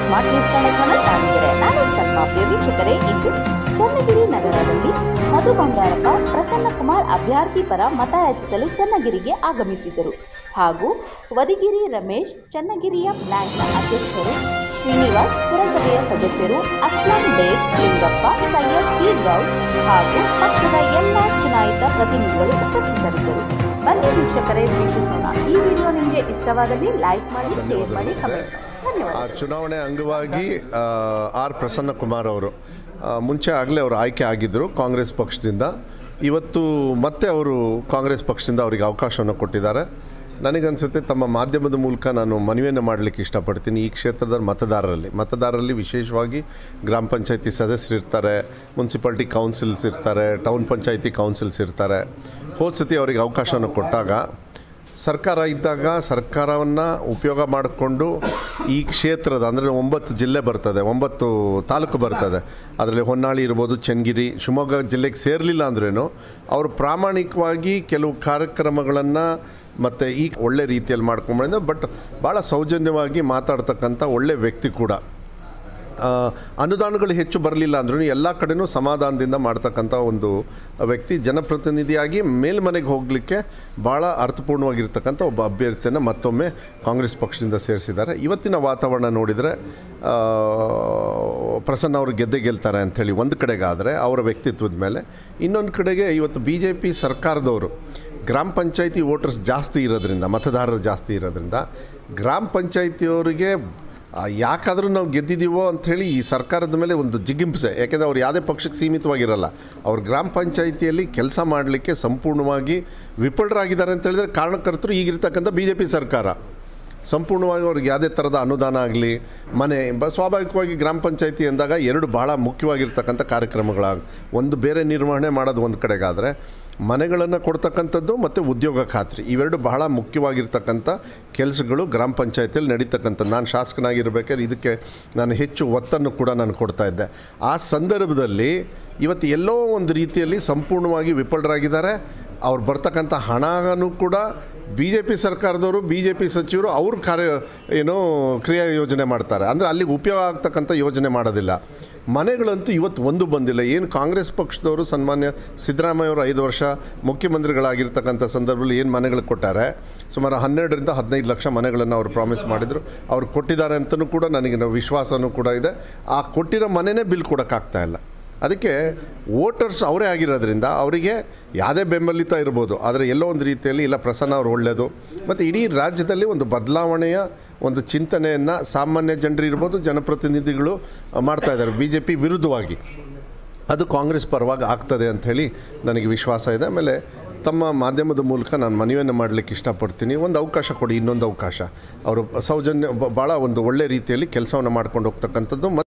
smart news Kannada channel ತಾಗಿದ್ದಾರೆ ನಾನು ಸಲ್ಮಾ ಪ್ರಿಯ ವೀಕ್ಷಕರೇ ಇಂದು ಚನ್ನಗಿರಿ ನಗರದಲ್ಲಿ ಮಧು ಬಂಗಾರಪ್ಪ ಪ್ರಸನ್ನ ಕುಮಾರ್ ಅಭ್ಯರ್ಥಿ ಪರ ಮತಯಾಚಿಸಲು ಚನ್ನಗಿರಿಗೆ ಆಗಮಿಸಿದರು ಹಾಗೂ ವದಿಗಿರಿ ರಮೇಶ್ ಚನ್ನಗಿರಿಯ ಬ್ಯಾಂಕ್ನ ಅಧ್ಯಕ್ಷರು ಶ್ರೀನಿವಾಸ್ ಪುರಸಭೆಯ ಸದಸ್ಯರು ಅಸ್ಲಾಂ ಬೇಗ್ ಲಿಂಗಪ್ಪ ಸೈಯದ್ ಪೀರ್ ಗೌಡ್ ಹಾಗೂ ಪಕ್ಷದ ಎಲ್ಲ ಚುನಾಯಿತ ಪ್ರತಿನಿಧಿಗಳು ಉಪಸ್ಥಿತರಿದ್ದರು ಬನ್ನಿ ವೀಕ್ಷಕರೇ ವೀಕ್ಷಿಸೋಣ ಈ ವಿಡಿಯೋ ನಿಮಗೆ ಇಷ್ಟವಾದಲ್ಲಿ ಲೈಕ್ ಮಾಡಿ ಶೇರ್ ಮಾಡಿ ಕಮೆಂಟ್ ಮಾಡಿ ಧನ್ಯವಾದ ಆ ಚುನಾವಣೆ ಅಂಗವಾಗಿ ಆ, ಆರ್ ಪ್ರಸನ್ನ ಕುಮಾರ್ ಅವರು ಆ, ಮುಂಚೆ ಆಗಲೇ ಅವರು ಆಯ್ಕೆ ಆಗಿದ್ದರು ಕಾಂಗ್ರೆಸ್ ಪಕ್ಷದಿಂದ ಇವತ್ತು ಮತ್ತೆ ಅವರು ಕಾಂಗ್ರೆಸ್ ಪಕ್ಷದಿಂದ ಅವರಿಗೆ ಅವಕಾಶವನ್ನು ಕೊಟ್ಟಿದ್ದಾರೆ ನನಗನ್ಸುತ್ತೆ ತಮ್ಮ ಮಾಧ್ಯಮದ ಮೂಲಕ ನಾನು ಮನವಿಯನ್ನು ಮಾಡಲಿಕ್ಕೆ ಇಷ್ಟಪಡ್ತೀನಿ ಈ ಕ್ಷೇತ್ರದ ಮತದಾರರಲ್ಲಿ ಮತದಾರರಲ್ಲಿ ವಿಶೇಷವಾಗಿ ಗ್ರಾಮ ಪಂಚಾಯತಿ ಸದಸ್ಯರಿರ್ತಾರೆ ಮುನ್ಸಿಪಾಲ್ಟಿ ಕೌನ್ಸಿಲ್ಸ್ ಇರ್ತಾರೆ ಟೌನ್ ಪಂಚಾಯತಿ ಕೌನ್ಸಿಲ್ಸ್ ಇರ್ತಾರೆ ಹೋದ ಸತಿ ಅವರಿಗೆ ಅವಕಾಶವನ್ನು ಕೊಟ್ಟಾಗ ಸರ್ಕಾರ ಇದ್ದಾಗ ಸರ್ಕಾರವನ್ನು ಉಪಯೋಗ ಮಾಡಿಕೊಂಡು ಈ ಕ್ಷೇತ್ರದ ಅಂದರೆ ಒಂಬತ್ತು ಜಿಲ್ಲೆ ಬರ್ತದೆ ಒಂಬತ್ತು ತಾಲೂಕು ಬರ್ತದೆ ಅದರಲ್ಲಿ ಹೊನ್ನಾಳಿ ಇರ್ಬೋದು ಚನ್ನಗಿರಿ ಶಿವಮೊಗ್ಗ ಜಿಲ್ಲೆಗೆ ಸೇರಲಿಲ್ಲ ಅಂದ್ರೇನು ಅವರು ಪ್ರಾಮಾಣಿಕವಾಗಿ ಕೆಲವು ಕಾರ್ಯಕ್ರಮಗಳನ್ನು ಮತ್ತು ಈ ಒಳ್ಳೆ ರೀತಿಯಲ್ಲಿ ಮಾಡ್ಕೊಂಬಂದ ಬಟ್ ಭಾಳ ಸೌಜನ್ಯವಾಗಿ ಮಾತಾಡ್ತಕ್ಕಂಥ ಒಳ್ಳೆ ವ್ಯಕ್ತಿ ಕೂಡ ಆ, ಅನುದಾನಗಳು ಹೆಚ್ಚು ಬರಲಿಲ್ಲ ಅಂದ್ರೂ ಎಲ್ಲ ಕಡೆನೂ ಸಮಾಧಾನದಿಂದ ಮಾಡ್ತಕ್ಕಂಥ ಒಂದು ವ್ಯಕ್ತಿ ಜನಪ್ರತಿನಿಧಿಯಾಗಿ ಮೇಲ್ಮನೆಗೆ ಹೋಗಲಿಕ್ಕೆ ಭಾಳ ಅರ್ಥಪೂರ್ಣವಾಗಿರ್ತಕ್ಕಂಥ ಒಬ್ಬ ಅಭ್ಯರ್ಥಿಯನ್ನು ಮತ್ತೊಮ್ಮೆ ಕಾಂಗ್ರೆಸ್ ಪಕ್ಷದಿಂದ ಸೇರಿಸಿದ್ದಾರೆ ಇವತ್ತಿನ ವಾತಾವರಣ ನೋಡಿದರೆ ಆ, ಪ್ರಸನ್ನ ಅವರು ಗೆದ್ದೆ ಗೆಲ್ತಾರೆ ಅಂಥೇಳಿ ಒಂದು ಕಡೆಗಾದರೆ ಅವರ ವ್ಯಕ್ತಿತ್ವದ ಮೇಲೆ ಇನ್ನೊಂದು ಕಡೆಗೆ ಇವತ್ತು ಬಿ ಜೆ ಪಿ ಸರ್ಕಾರದವರು ಗ್ರಾಮ ಪಂಚಾಯತಿ ವೋಟರ್ಸ್ ಜಾಸ್ತಿ ಇರೋದ್ರಿಂದ ಮತದಾರರು ಜಾಸ್ತಿ ಇರೋದ್ರಿಂದ ಗ್ರಾಮ ಪಂಚಾಯತಿಯವರಿಗೆ ಆ, ಯಾಕಾದರೂ ನಾವು ಗೆದ್ದಿದ್ದೀವೋ ಅಂಥೇಳಿ ಈ ಸರ್ಕಾರದ ಮೇಲೆ ಒಂದು ಜಿಗಿಂಪ್ಸೆ ಯಾಕೆಂದರೆ ಅವ್ರು ಯಾವುದೇ ಪಕ್ಷಕ್ಕೆ ಸೀಮಿತವಾಗಿರಲ್ಲ ಅವ್ರು ಗ್ರಾಮ ಪಂಚಾಯಿತಿಯಲ್ಲಿ ಕೆಲಸ ಮಾಡಲಿಕ್ಕೆ ಸಂಪೂರ್ಣವಾಗಿ ವಿಫಲರಾಗಿದ್ದಾರೆ ಅಂತ ಹೇಳಿದ್ರೆ ಕಾರಣಕರ್ತರು ಈಗಿರ್ತಕ್ಕಂಥ ಬಿ ಜೆ ಪಿ ಸರ್ಕಾರ ಸಂಪೂರ್ಣವಾಗಿ ಅವ್ರಿಗೆ ಯಾವುದೇ ಥರದ ಅನುದಾನ ಆಗಲಿ ಮನೆ ಬ ಸ್ವಾಭಾವಿಕವಾಗಿ ಗ್ರಾಮ ಪಂಚಾಯತಿ ಅಂದಾಗ ಎರಡು ಭಾಳ ಮುಖ್ಯವಾಗಿರ್ತಕ್ಕಂಥ ಕಾರ್ಯಕ್ರಮಗಳಾಗ ಒಂದು ಬೇರೆ ನಿರ್ವಹಣೆ ಮಾಡೋದು ಒಂದು ಕಡೆಗಾದರೆ ಮನೆಗಳನ್ನು ಕೊಡ್ತಕ್ಕಂಥದ್ದು ಮತ್ತು ಉದ್ಯೋಗ ಖಾತ್ರಿ ಇವೆರಡು ಬಹಳ ಮುಖ್ಯವಾಗಿರ್ತಕ್ಕಂಥ ಕೆಲಸಗಳು ಗ್ರಾಮ ಪಂಚಾಯತಿಯಲ್ಲಿ ನಡೀತಕ್ಕಂಥದ್ದು ನಾನು ಶಾಸಕನಾಗಿರ್ಬೇಕಾದ್ರೆ ಇದಕ್ಕೆ ನಾನು ಹೆಚ್ಚು ಒತ್ತನ್ನು ಕೂಡ ನಾನು ಕೊಡ್ತಾ ಇದ್ದೆ ಆ ಸಂದರ್ಭದಲ್ಲಿ ಇವತ್ತು ಎಲ್ಲೋ ಒಂದು ರೀತಿಯಲ್ಲಿ ಸಂಪೂರ್ಣವಾಗಿ ವಿಫಲರಾಗಿದ್ದಾರೆ ಅವ್ರು ಬರ್ತಕ್ಕಂಥ ಹಣನೂ ಕೂಡ ಬಿ ಜೆ ಪಿ ಸರ್ಕಾರದವರು ಬಿ ಜೆ ಪಿ ಸಚಿವರು ಅವ್ರ ಕಾರ್ಯ ಏನೋ ಕ್ರಿಯಾ ಯೋಜನೆ ಮಾಡ್ತಾರೆ ಅಂದರೆ ಅಲ್ಲಿಗೆ ಉಪಯೋಗ ಆಗ್ತಕ್ಕಂಥ ಯೋಜನೆ ಮಾಡೋದಿಲ್ಲ ಮನೆಗಳಂತೂ ಇವತ್ತು ಒಂದು ಬಂದಿಲ್ಲ ಏನು ಕಾಂಗ್ರೆಸ್ ಪಕ್ಷದವರು ಸನ್ಮಾನ್ಯ ಸಿದ್ದರಾಮಯ್ಯ ಅವರು ಐದು ವರ್ಷ ಮುಖ್ಯಮಂತ್ರಿಗಳಾಗಿರ್ತಕ್ಕಂಥ ಸಂದರ್ಭದಲ್ಲಿ ಏನು ಮನೆಗಳು ಕೊಟ್ಟಾರೆ ಸುಮಾರು ಹನ್ನೆರಡರಿಂದ ಹದಿನೈದು ಲಕ್ಷ ಮನೆಗಳನ್ನು ಅವರು ಪ್ರಾಮಿಸ್ ಮಾಡಿದರು ಅವ್ರು ಕೊಟ್ಟಿದ್ದಾರೆ ಅಂತಲೂ ಕೂಡ ನನಗೆ ನಾವು ವಿಶ್ವಾಸನೂ ಕೂಡ ಇದೆ ಆ ಕೊಟ್ಟಿರೋ ಮನೆಯೇ ಬಿಲ್ ಕೊಡೋಕ್ಕಾಗ್ತಾ ಇಲ್ಲ ಅದಕ್ಕೆ ವೋಟರ್ಸ್ ಅವರೇ ಆಗಿರೋದ್ರಿಂದ ಅವರಿಗೆ ಯಾವುದೇ ಬೆಂಬಲಿತ ಇರ್ಬೋದು ಆದರೆ ಎಲ್ಲೋ ಒಂದು ರೀತಿಯಲ್ಲಿ ಇಲ್ಲ ಪ್ರಸನ್ನ ಅವರು ಒಳ್ಳೆಯದು ಮತ್ತು ಇಡೀ ರಾಜ್ಯದಲ್ಲಿ ಒಂದು ಬದಲಾವಣೆಯ ಒಂದು ಚಿಂತನೆಯನ್ನು ಸಾಮಾನ್ಯ ಜನರು ಇರ್ಬೋದು ಜನಪ್ರತಿನಿಧಿಗಳು ಮಾಡ್ತಾ ಇದ್ದಾರೆ ಬಿ ಜೆ ಪಿ ವಿರುದ್ಧವಾಗಿ ಅದು ಕಾಂಗ್ರೆಸ್ ಪರವಾಗಿ ಆಗ್ತದೆ ಅಂಥೇಳಿ ನನಗೆ ವಿಶ್ವಾಸ ಇದೆ ಆಮೇಲೆ ತಮ್ಮ ಮಾಧ್ಯಮದ ಮೂಲಕ ನಾನು ಮನವಿಯನ್ನು ಮಾಡಲಿಕ್ಕೆ ಇಷ್ಟಪಡ್ತೀನಿ ಒಂದು ಅವಕಾಶ ಕೊಡಿ ಇನ್ನೊಂದು ಅವಕಾಶ ಅವರು ಸೌಜನ್ಯ ಭಾಳ ಒಂದು ಒಳ್ಳೆ ರೀತಿಯಲ್ಲಿ ಕೆಲಸವನ್ನು ಮಾಡ್ಕೊಂಡು ಹೋಗ್ತಕ್ಕಂಥದ್ದು ಮತ್ತು